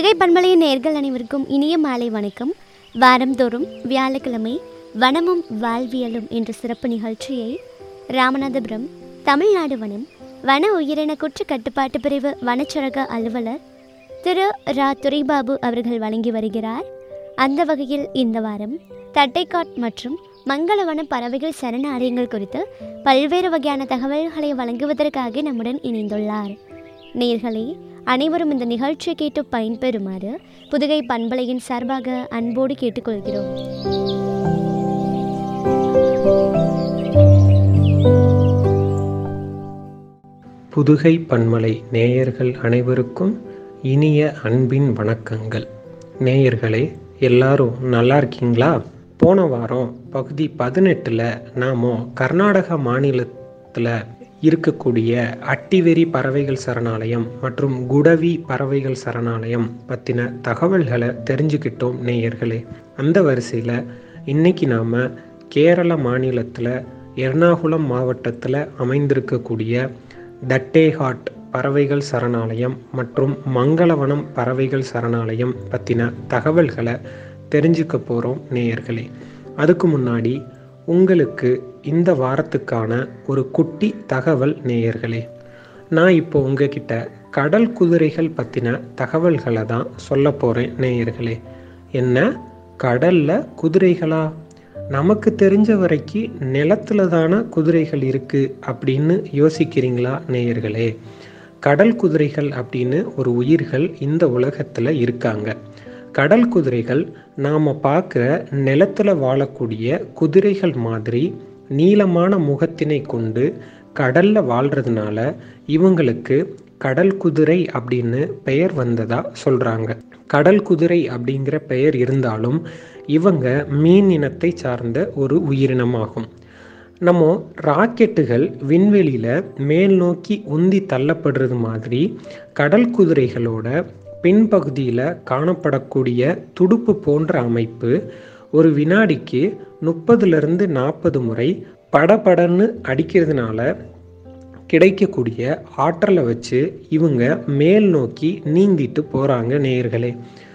புதுகை பண்பலையின் நேர்கள் அனைவருக்கும் இனிய மாலை வணக்கம் வாரந்தோறும் வியாழக்கிழமை வனமும் வாழ்வியலும் என்ற சிறப்பு நிகழ்ச்சியை ராமநாதபுரம் தமிழ்நாடு வனம் வன உயிரின குற்ற கட்டுப்பாட்டு பிரிவு வனச்சரக அலுவலர் திரு ரா துரைபாபு அவர்கள் வழங்கி வருகிறார் அந்த வகையில் இந்த வாரம் தட்டைக்காட் மற்றும் மங்களவன பறவைகள் சரணாலயங்கள் குறித்து பல்வேறு வகையான தகவல்களை வழங்குவதற்காக நம்முடன் இணைந்துள்ளார் நேர்களே அனைவரும் இந்த நிகழ்ச்சியை கேட்டு பயன்பெறுமாறு புதுகை பண்பலையின் சார்பாக அன்போடு கேட்டுக்கொள்கிறோம் புதுகை பன்மலை நேயர்கள் அனைவருக்கும் இனிய அன்பின் வணக்கங்கள் நேயர்களே எல்லாரும் நல்லா இருக்கீங்களா போன வாரம் பகுதி பதினெட்டில் நாம் கர்நாடக மாநிலத்தில் இருக்கக்கூடிய அட்டிவெரி பறவைகள் சரணாலயம் மற்றும் குடவி பறவைகள் சரணாலயம் பற்றின தகவல்களை தெரிஞ்சுக்கிட்டோம் நேயர்களே அந்த வரிசையில் இன்னைக்கு நாம் கேரள மாநிலத்தில் எர்ணாகுளம் மாவட்டத்தில் அமைந்திருக்கக்கூடிய தட்டேஹாட் பறவைகள் சரணாலயம் மற்றும் மங்களவனம் பறவைகள் சரணாலயம் பற்றின தகவல்களை தெரிஞ்சுக்க போகிறோம் நேயர்களே அதுக்கு முன்னாடி உங்களுக்கு இந்த வாரத்துக்கான ஒரு குட்டி தகவல் நேயர்களே நான் இப்போ உங்ககிட்ட கடல் குதிரைகள் பற்றின தகவல்களை தான் சொல்ல போகிறேன் நேயர்களே என்ன கடலில் குதிரைகளா நமக்கு தெரிஞ்ச வரைக்கும் நிலத்துல தானே குதிரைகள் இருக்கு அப்படின்னு யோசிக்கிறீங்களா நேயர்களே கடல் குதிரைகள் அப்படின்னு ஒரு உயிர்கள் இந்த உலகத்தில் இருக்காங்க கடல் குதிரைகள் நாம் பார்க்குற நிலத்தில் வாழக்கூடிய குதிரைகள் மாதிரி நீளமான முகத்தினை கொண்டு கடலில் வாழ்கிறதுனால இவங்களுக்கு கடல் குதிரை அப்படின்னு பெயர் வந்ததா சொல்கிறாங்க கடல் குதிரை அப்படிங்கிற பெயர் இருந்தாலும் இவங்க மீன் இனத்தை சார்ந்த ஒரு உயிரினமாகும் நம்ம ராக்கெட்டுகள் விண்வெளியில் மேல் நோக்கி உந்தி தள்ளப்படுறது மாதிரி கடல் குதிரைகளோட பின்பகுதியில் காணப்படக்கூடிய துடுப்பு போன்ற அமைப்பு ஒரு வினாடிக்கு முப்பதுலேருந்து நாற்பது முறை படபடன்னு அடிக்கிறதுனால கிடைக்கக்கூடிய ஆற்றலை வச்சு இவங்க மேல் நோக்கி நீந்திட்டு போகிறாங்க நேயர்களே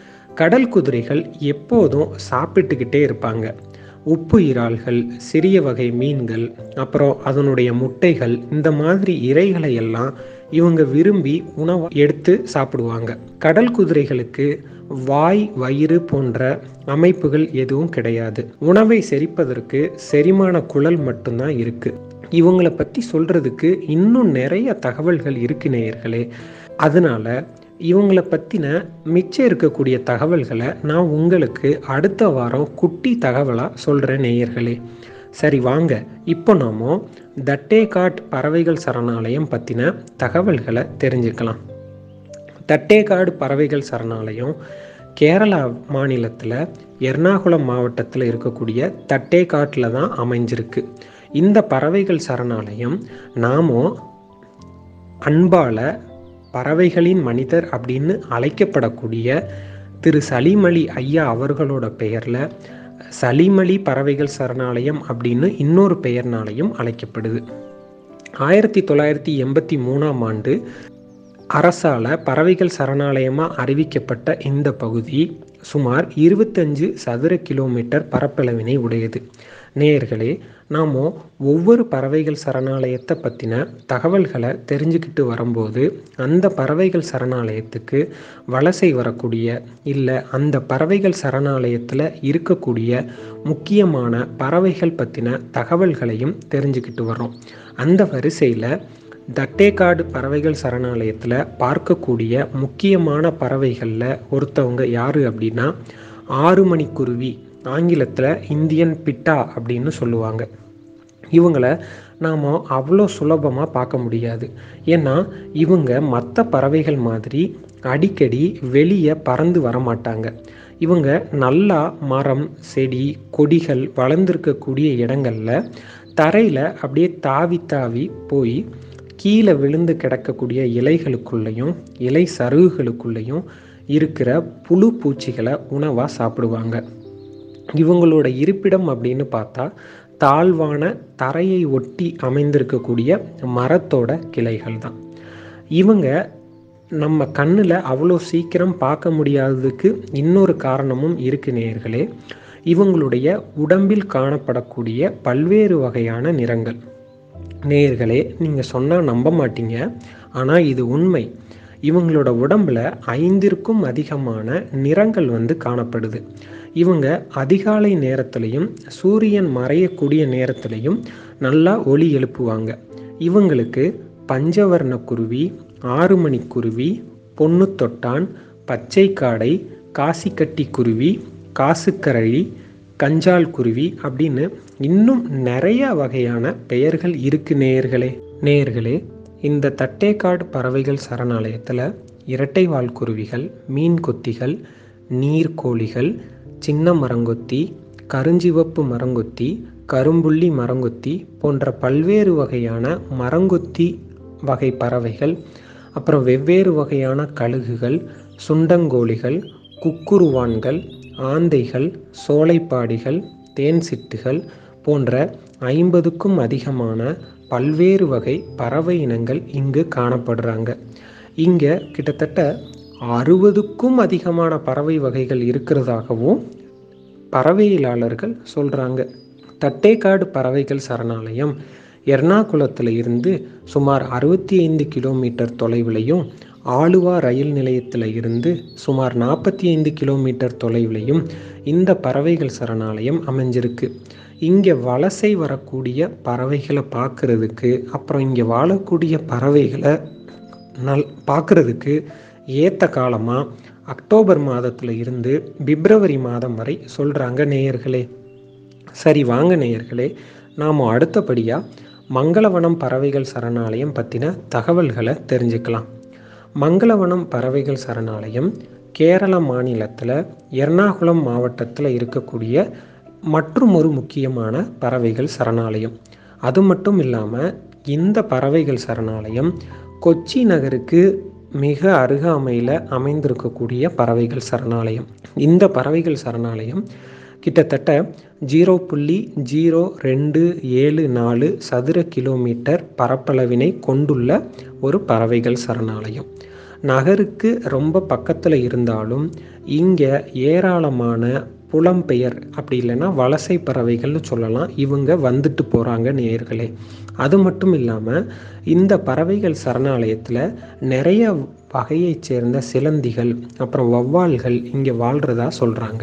கடல் குதிரைகள் எப்போதும் சாப்பிட்டுக்கிட்டே இருப்பாங்க உப்பு இறால்கள் சிறிய வகை மீன்கள் அப்புறம் அதனுடைய முட்டைகள் இந்த மாதிரி இறைகளை எல்லாம் இவங்க விரும்பி உணவு எடுத்து சாப்பிடுவாங்க கடல் குதிரைகளுக்கு வாய் வயிறு போன்ற அமைப்புகள் எதுவும் கிடையாது உணவை செரிப்பதற்கு செரிமான குழல் மட்டும்தான் இருக்கு இவங்களை பற்றி சொல்றதுக்கு இன்னும் நிறைய தகவல்கள் இருக்கு நேயர்களே அதனால இவங்களை பற்றின மிச்சம் இருக்கக்கூடிய தகவல்களை நான் உங்களுக்கு அடுத்த வாரம் குட்டி தகவலாக சொல்கிறேன் நேயர்களே சரி வாங்க இப்போ நாம தட்டேகாட் பறவைகள் சரணாலயம் பற்றின தகவல்களை தெரிஞ்சுக்கலாம் தட்டேகாடு பறவைகள் சரணாலயம் கேரளா மாநிலத்தில் எர்ணாகுளம் மாவட்டத்தில் இருக்கக்கூடிய தட்டேகாட்டில் தான் அமைஞ்சிருக்கு இந்த பறவைகள் சரணாலயம் நாமோ அன்பால பறவைகளின் மனிதர் அப்படின்னு அழைக்கப்படக்கூடிய திரு சலிமலி ஐயா அவர்களோட பெயரில் சலிமலி பறவைகள் சரணாலயம் அப்படின்னு இன்னொரு பெயர்னாலையும் அழைக்கப்படுது ஆயிரத்தி தொள்ளாயிரத்தி எண்பத்தி மூணாம் ஆண்டு அரசால பறவைகள் சரணாலயமாக அறிவிக்கப்பட்ட இந்த பகுதி சுமார் இருபத்தஞ்சு சதுர கிலோமீட்டர் பரப்பளவினை உடையது நேயர்களே நாம் ஒவ்வொரு பறவைகள் சரணாலயத்தை பற்றின தகவல்களை தெரிஞ்சுக்கிட்டு வரும்போது அந்த பறவைகள் சரணாலயத்துக்கு வலசை வரக்கூடிய இல்லை அந்த பறவைகள் சரணாலயத்தில் இருக்கக்கூடிய முக்கியமான பறவைகள் பற்றின தகவல்களையும் தெரிஞ்சுக்கிட்டு வரோம் அந்த வரிசையில் தட்டேகாடு பறவைகள் சரணாலயத்தில் பார்க்கக்கூடிய முக்கியமான பறவைகளில் ஒருத்தவங்க யார் அப்படின்னா ஆறு மணிக்குருவி ஆங்கிலத்தில் இந்தியன் பிட்டா அப்படின்னு சொல்லுவாங்க இவங்களை நாம் அவ்வளோ சுலபமாக பார்க்க முடியாது ஏன்னா இவங்க மற்ற பறவைகள் மாதிரி அடிக்கடி வெளியே பறந்து வரமாட்டாங்க இவங்க நல்லா மரம் செடி கொடிகள் வளர்ந்துருக்கக்கூடிய இடங்களில் தரையில் அப்படியே தாவி தாவி போய் கீழே விழுந்து கிடக்கக்கூடிய இலைகளுக்குள்ளேயும் இலை சருகுகளுக்குள்ளேயும் இருக்கிற புழு பூச்சிகளை உணவாக சாப்பிடுவாங்க இவங்களோட இருப்பிடம் அப்படின்னு பார்த்தா தாழ்வான தரையை ஒட்டி அமைந்திருக்கக்கூடிய மரத்தோட கிளைகள் தான் இவங்க நம்ம கண்ணில் அவ்வளோ சீக்கிரம் பார்க்க முடியாததுக்கு இன்னொரு காரணமும் இருக்கு நேயர்களே இவங்களுடைய உடம்பில் காணப்படக்கூடிய பல்வேறு வகையான நிறங்கள் நேயர்களே நீங்கள் சொன்னால் நம்ப மாட்டீங்க ஆனால் இது உண்மை இவங்களோட உடம்புல ஐந்திற்கும் அதிகமான நிறங்கள் வந்து காணப்படுது இவங்க அதிகாலை நேரத்திலையும் சூரியன் மறையக்கூடிய நேரத்திலையும் நல்லா ஒளி எழுப்புவாங்க இவங்களுக்கு பஞ்சவர்ண குருவி ஆறு மணி குருவி பொண்ணு தொட்டான் பச்சை காடை காசிக்கட்டி குருவி காசுக்கரழி கஞ்சால் குருவி அப்படின்னு இன்னும் நிறைய வகையான பெயர்கள் இருக்கு நேயர்களே நேயர்களே இந்த தட்டேக்காடு பறவைகள் சரணாலயத்தில் இரட்டை வால் குருவிகள் மீன் கொத்திகள் நீர்க்கோழிகள் சின்ன மரங்கொத்தி கருஞ்சிவப்பு மரங்கொத்தி கரும்புள்ளி மரங்கொத்தி போன்ற பல்வேறு வகையான மரங்கொத்தி வகை பறவைகள் அப்புறம் வெவ்வேறு வகையான கழுகுகள் சுண்டங்கோழிகள் குக்குருவான்கள் ஆந்தைகள் சோலைப்பாடிகள் தேன் சிட்டுகள் போன்ற ஐம்பதுக்கும் அதிகமான பல்வேறு வகை பறவை இனங்கள் இங்கு காணப்படுறாங்க இங்கே கிட்டத்தட்ட அறுபதுக்கும் அதிகமான பறவை வகைகள் இருக்கிறதாகவும் பறவையியலாளர்கள் சொல்கிறாங்க தட்டேக்காடு பறவைகள் சரணாலயம் எர்ணாகுளத்தில் இருந்து சுமார் அறுபத்தி ஐந்து கிலோமீட்டர் தொலைவிலையும் ஆலுவா ரயில் நிலையத்தில் இருந்து சுமார் நாற்பத்தி ஐந்து கிலோமீட்டர் தொலைவிலையும் இந்த பறவைகள் சரணாலயம் அமைஞ்சிருக்கு இங்கே வலசை வரக்கூடிய பறவைகளை பார்க்குறதுக்கு அப்புறம் இங்கே வாழக்கூடிய பறவைகளை நல் பார்க்குறதுக்கு ஏற்ற காலமாக அக்டோபர் மாதத்தில் இருந்து பிப்ரவரி மாதம் வரை சொல்கிறாங்க நேயர்களே சரி வாங்க நேயர்களே நாம் அடுத்தபடியாக மங்களவனம் பறவைகள் சரணாலயம் பற்றின தகவல்களை தெரிஞ்சுக்கலாம் மங்களவனம் பறவைகள் சரணாலயம் கேரள மாநிலத்தில் எர்ணாகுளம் மாவட்டத்தில் இருக்கக்கூடிய மற்றும் ஒரு முக்கியமான பறவைகள் சரணாலயம் அது மட்டும் இல்லாமல் இந்த பறவைகள் சரணாலயம் கொச்சி நகருக்கு மிக அருகாமையில் அமைந்திருக்கக்கூடிய பறவைகள் சரணாலயம் இந்த பறவைகள் சரணாலயம் கிட்டத்தட்ட ஜீரோ புள்ளி ஜீரோ ரெண்டு ஏழு நாலு சதுர கிலோமீட்டர் பரப்பளவினை கொண்டுள்ள ஒரு பறவைகள் சரணாலயம் நகருக்கு ரொம்ப பக்கத்தில் இருந்தாலும் இங்கே ஏராளமான புலம்பெயர் அப்படி இல்லைன்னா வலசை பறவைகள்னு சொல்லலாம் இவங்க வந்துட்டு போகிறாங்க நேயர்களே அது மட்டும் இல்லாமல் இந்த பறவைகள் சரணாலயத்தில் நிறைய வகையைச் சேர்ந்த சிலந்திகள் அப்புறம் வௌவால்கள் இங்கே வாழ்கிறதா சொல்கிறாங்க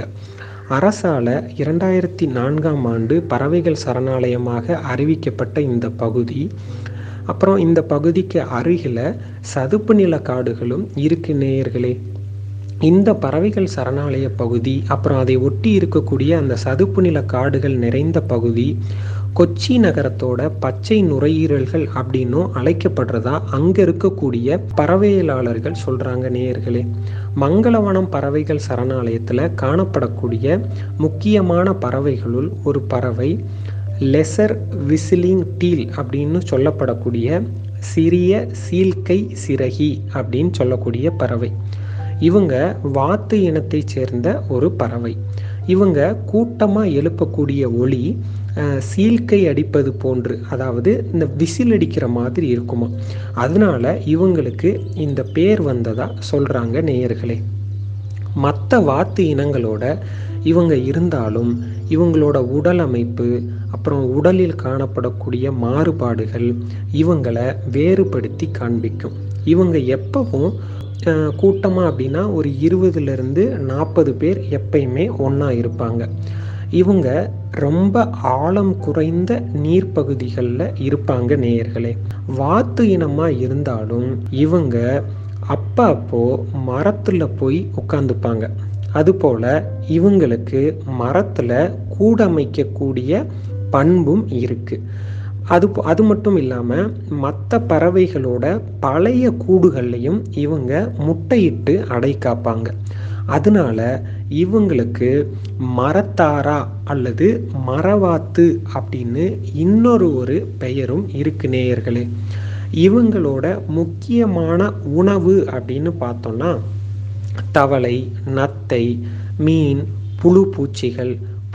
அரசால் இரண்டாயிரத்தி நான்காம் ஆண்டு பறவைகள் சரணாலயமாக அறிவிக்கப்பட்ட இந்த பகுதி அப்புறம் இந்த பகுதிக்கு அருகில் சதுப்பு நில காடுகளும் இருக்கு நேயர்களே இந்த பறவைகள் சரணாலய பகுதி அப்புறம் அதை ஒட்டி இருக்கக்கூடிய அந்த சதுப்பு நில காடுகள் நிறைந்த பகுதி கொச்சி நகரத்தோட பச்சை நுரையீரல்கள் அப்படின்னும் அழைக்கப்படுறதா அங்கே இருக்கக்கூடிய பறவையலாளர்கள் சொல்கிறாங்க நேயர்களே மங்களவனம் பறவைகள் சரணாலயத்தில் காணப்படக்கூடிய முக்கியமான பறவைகளுள் ஒரு பறவை லெசர் விசிலிங் டீல் அப்படின்னு சொல்லப்படக்கூடிய சிறிய சீல்கை சிறகி அப்படின்னு சொல்லக்கூடிய பறவை இவங்க வாத்து இனத்தைச் சேர்ந்த ஒரு பறவை இவங்க கூட்டமாக எழுப்பக்கூடிய ஒளி சீல்கை அடிப்பது போன்று அதாவது இந்த விசில் அடிக்கிற மாதிரி இருக்குமா அதனால இவங்களுக்கு இந்த பேர் வந்ததா சொல்கிறாங்க நேயர்களே மற்ற வாத்து இனங்களோட இவங்க இருந்தாலும் இவங்களோட உடல் அமைப்பு அப்புறம் உடலில் காணப்படக்கூடிய மாறுபாடுகள் இவங்களை வேறுபடுத்தி காண்பிக்கும் இவங்க எப்பவும் கூட்டமாக அப்படின்னா ஒரு இருபதுலேருந்து நாற்பது பேர் எப்பயுமே ஒன்றா இருப்பாங்க இவங்க ரொம்ப ஆழம் குறைந்த நீர்ப்பகுதிகளில் இருப்பாங்க நேயர்களே வாத்து இனமாக இருந்தாலும் இவங்க அப்போ அப்போ மரத்தில் போய் உட்காந்துப்பாங்க அதுபோல் இவங்களுக்கு மரத்தில் கூடமைக்கக்கூடிய பண்பும் இருக்குது அது அது மட்டும் இல்லாமல் மற்ற பறவைகளோட பழைய கூடுகள்லையும் இவங்க முட்டையிட்டு அடை காப்பாங்க அதனால இவங்களுக்கு மரத்தாரா அல்லது மரவாத்து அப்படின்னு இன்னொரு ஒரு பெயரும் இருக்கு நேயர்களே இவங்களோட முக்கியமான உணவு அப்படின்னு பார்த்தோம்னா தவளை நத்தை மீன் புழு பூச்சிகள்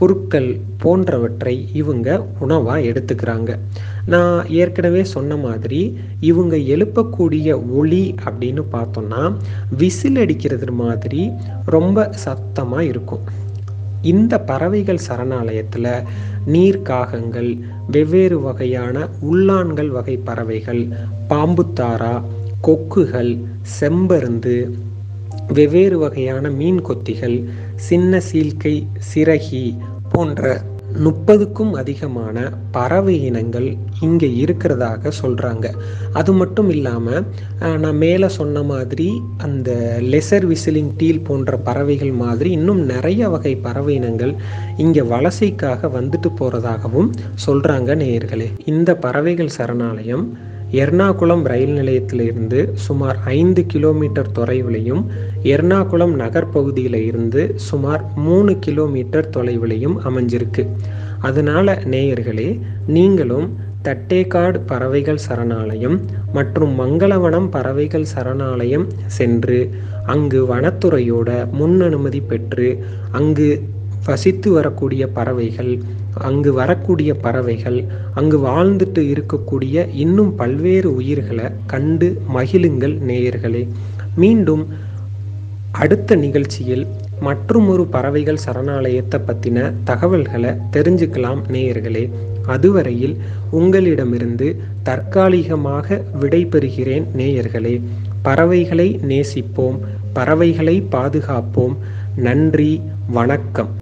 புற்கள் போன்றவற்றை இவங்க உணவாக எடுத்துக்கிறாங்க நான் ஏற்கனவே சொன்ன மாதிரி இவங்க எழுப்பக்கூடிய ஒளி அப்படின்னு பார்த்தோம்னா விசில் அடிக்கிறது மாதிரி ரொம்ப சத்தமாக இருக்கும் இந்த பறவைகள் சரணாலயத்தில் நீர்க்காகங்கள் வெவ்வேறு வகையான உள்ளான்கள் வகை பறவைகள் பாம்புத்தாரா கொக்குகள் செம்பருந்து வெவ்வேறு வகையான மீன் கொத்திகள் சின்ன சீல்கை சிறகி போன்ற முப்பதுக்கும் அதிகமான பறவை இனங்கள் இங்கே இருக்கிறதாக சொல்கிறாங்க அது மட்டும் இல்லாமல் நான் மேலே சொன்ன மாதிரி அந்த லெசர் விசிலிங் டீல் போன்ற பறவைகள் மாதிரி இன்னும் நிறைய வகை பறவை இனங்கள் இங்கே வலசைக்காக வந்துட்டு போகிறதாகவும் சொல்கிறாங்க நேயர்களே இந்த பறவைகள் சரணாலயம் எர்ணாகுளம் ரயில் நிலையத்திலிருந்து சுமார் ஐந்து கிலோமீட்டர் தொலைவிலையும் எர்ணாகுளம் நகர்ப்பகுதியில் இருந்து சுமார் மூணு கிலோமீட்டர் தொலைவிலையும் அமைஞ்சிருக்கு அதனால நேயர்களே நீங்களும் தட்டேக்காடு பறவைகள் சரணாலயம் மற்றும் மங்களவனம் பறவைகள் சரணாலயம் சென்று அங்கு வனத்துறையோட முன் அனுமதி பெற்று அங்கு வசித்து வரக்கூடிய பறவைகள் அங்கு வரக்கூடிய பறவைகள் அங்கு வாழ்ந்துட்டு இருக்கக்கூடிய இன்னும் பல்வேறு உயிர்களை கண்டு மகிழுங்கள் நேயர்களே மீண்டும் அடுத்த நிகழ்ச்சியில் மற்றும் ஒரு பறவைகள் சரணாலயத்தை பற்றின தகவல்களை தெரிஞ்சுக்கலாம் நேயர்களே அதுவரையில் உங்களிடமிருந்து தற்காலிகமாக விடைபெறுகிறேன் நேயர்களே பறவைகளை நேசிப்போம் பறவைகளை பாதுகாப்போம் நன்றி வணக்கம்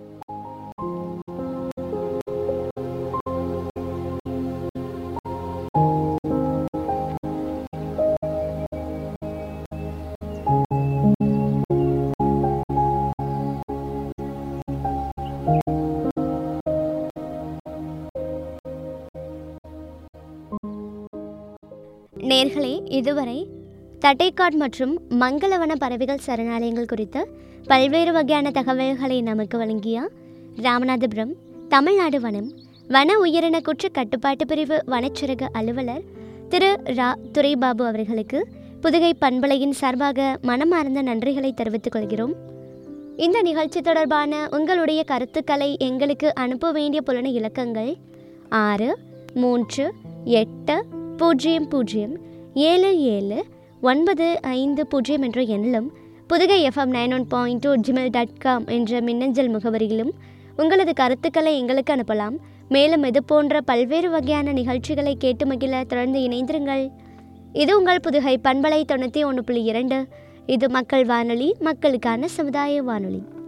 நேர்களே இதுவரை தட்டைக்காட் மற்றும் மங்களவன பறவைகள் சரணாலயங்கள் குறித்து பல்வேறு வகையான தகவல்களை நமக்கு வழங்கிய ராமநாதபுரம் தமிழ்நாடு வனம் வன உயிரின குற்ற கட்டுப்பாட்டு பிரிவு வனச்சரக அலுவலர் திரு ரா துரைபாபு அவர்களுக்கு புதுகை பண்பலையின் சார்பாக மனமார்ந்த நன்றிகளை தெரிவித்துக் கொள்கிறோம் இந்த நிகழ்ச்சி தொடர்பான உங்களுடைய கருத்துக்களை எங்களுக்கு அனுப்ப வேண்டிய புலன இலக்கங்கள் ஆறு மூன்று எட்டு பூஜ்ஜியம் பூஜ்ஜியம் ஏழு ஏழு ஒன்பது ஐந்து பூஜ்ஜியம் என்ற எண்ணிலும் Puthugai FM nine one point two Gmail dot com என்ற மின்னஞ்சல் முகவரியிலும் உங்களது கருத்துக்களை எங்களுக்கு அனுப்பலாம் மேலும் இது போன்ற பல்வேறு வகையான நிகழ்ச்சிகளை கேட்டு மகிழ தொடர்ந்து இணைந்திருங்கள் இது உங்கள் புதுகை பண்பலை தொண்ணூற்றி ஒன்று புள்ளி இரண்டு இது மக்கள் வானொலி மக்களுக்கான சமுதாய வானொலி